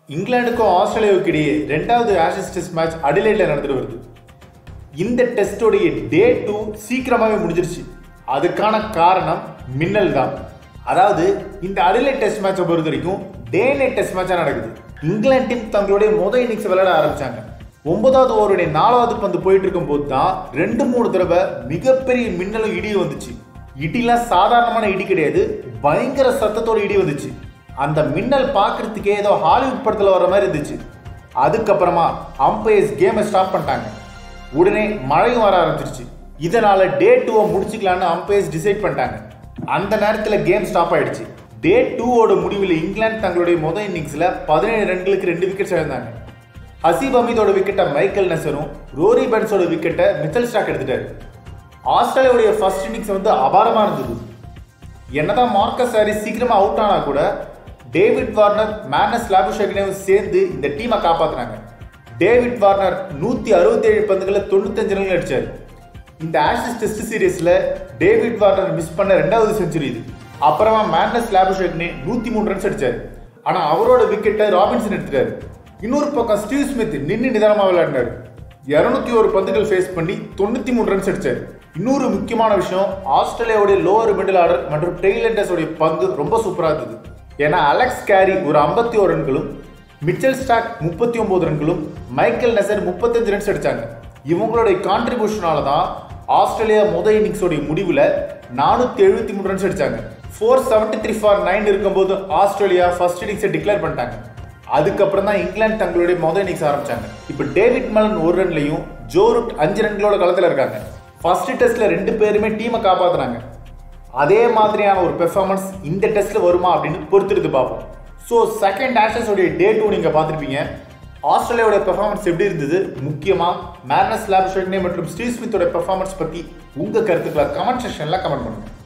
இங்கிலாந்துக்கும் ஆஸ்திரேலியாவுக்கு இடையே ரெண்டாவது ஆஷஸ் டெஸ்ட் மேட்ச் அடிலைட்ல நடந்துட்டு வருது இந்த டெஸ்டோடைய டே டூ சீக்கிரமாவே முடிஞ்சிருச்சு அதுக்கான காரணம் மின்னல் தான் அதாவது இந்த அடிலைட் டெஸ்ட் மேட்சை பொறுத்த வரைக்கும் டே நைட் டெஸ்ட் மேட்சா நடக்குது இங்கிலாந்து டீம் தங்களுடைய முதல் இன்னிங்ஸ் விளையாட ஆரம்பிச்சாங்க ஒன்பதாவது ஓவருடைய நாலாவது பந்து போயிட்டு இருக்கும் போது தான் ரெண்டு மூணு தடவை மிகப்பெரிய மின்னலும் இடியும் வந்துச்சு இடிலாம் சாதாரணமான இடி கிடையாது பயங்கர சத்தத்தோட இடி வந்துச்சு அந்த மின்னல் பார்க்கறதுக்கே ஏதோ ஹாலிவுட் படத்தில் வர மாதிரி இருந்துச்சு அதுக்கப்புறமா அம்பையர்ஸ் கேமை ஸ்டாப் பண்ணிட்டாங்க உடனே மழையும் வர ஆரம்பிச்சிருச்சு இதனால டே டூவை முடிச்சுக்கலான்னு அம்பையர்ஸ் டிசைட் பண்ணிட்டாங்க அந்த நேரத்தில் கேம் ஸ்டாப் ஆயிடுச்சு டே டூவோட முடிவில் இங்கிலாந்து தங்களுடைய முதல் இன்னிங்ஸில் பதினேழு ரன்களுக்கு ரெண்டு விக்கெட்ஸ் இழந்தாங்க ஹசீப் அமீதோட விக்கெட்டை மைக்கேல் நெசரும் ரோரி பென்ஸோட விக்கெட்டை மிச்சல் ஸ்டாக் எடுத்துட்டாரு ஆஸ்திரேலியாவுடைய ஃபர்ஸ்ட் இன்னிங்ஸ் வந்து அபாரமா இருந்தது என்னதான் மார்க்கஸ் ஹாரிஸ் சீக்கிரமா அவுட் ஆனா கூட டேவிட் வார்னர் மேனஸ் லாபுஷேகனையும் சேர்ந்து இந்த டீமை காப்பாத்துனாங்க டேவிட் வார்னர் நூத்தி அறுபத்தி ஏழு பந்துகளை தொண்ணூத்தஞ்சு ரன்கள் அடிச்சாரு இந்த ஆஷஸ் டெஸ்ட் சீரீஸ்ல டேவிட் வார்னர் மிஸ் பண்ண ரெண்டாவது செஞ்சுரி இது அப்புறமா மேனஸ் லாபுஷேகனே நூத்தி மூணு ரன்ஸ் அடிச்சாரு ஆனா அவரோட விக்கெட்டை ராபின்சன் எடுத்துட்டாரு இன்னொரு பக்கம் ஸ்டீவ் ஸ்மித் நின்று நிதானமா விளையாடினாரு இருநூத்தி ஒரு பந்துகள் ஃபேஸ் பண்ணி தொண்ணூத்தி மூணு ரன்ஸ் அடிச்சாரு இன்னொரு முக்கியமான விஷயம் ஆஸ்திரேலியாவுடைய லோவர் மிடில் ஆர்டர் மற்றும் டெய்லண்டர்ஸோடைய பங்கு ரொம்ப சூப்பரா இருந்தது ஏன்னா அலெக்ஸ் கேரி ஒரு ஐம்பத்தி ஒரு ரன்களும் மிச்சல் ஸ்டாக் முப்பத்தி ஒன்பது ரன்களும் மைக்கேல் நெசர் முப்பத்தஞ்சு ரன்ஸ் அடிச்சாங்க இவங்களுடைய கான்ட்ரிபியூஷனால தான் ஆஸ்திரேலியா முதல் இன்னிங்ஸோடைய முடிவில் நானூத்தி எழுபத்தி மூணு ரன்ஸ் அடிச்சாங்க four seventy three for nine இருக்கும்போது ஆஸ்திரேலியா ஃபர்ஸ்ட் இன்னிங்ஸை டிக்ளேர் பண்ணிட்டாங்க அதுக்கப்புறம் தான் இங்கிலாந்து தங்களுடைய முதல் இன்னிங்ஸ் ஆரம்பிச்சாங்க இப்போ டேவிட் மலன் ஒரு ரன்லையும் ஜோ ரூட் அஞ்சு ரன்களோட களத்தில் இருக்காங்க ஃபர்ஸ்ட் டெஸ்ட்ல ரெண்டு பேருமே டீமை காப்பாத்துனாங்க அதே மாதிரியான ஒரு பெர்ஃபார்மன்ஸ் இந்த டெஸ்ட்ல வருமா அப்படின்னு பொறுத்திருந்து பார்ப்போம் ஸோ செகண்ட் ஆஷஸ் உடைய டே டூ நீங்க பார்த்துருப்பீங்க ஆஸ்திரேலியாவோட பெர்ஃபார்மன்ஸ் எப்படி இருந்தது முக்கியமா மேர்னஸ் லேப் மற்றும் ஸ்டீவ் ஸ்மித்தோட பெர்ஃபார்மன்ஸ் பத்தி உங்க கருத்துக்களை கமெண்ட் செக்ஷன்ல கமெண்ட் பண்ணுங்க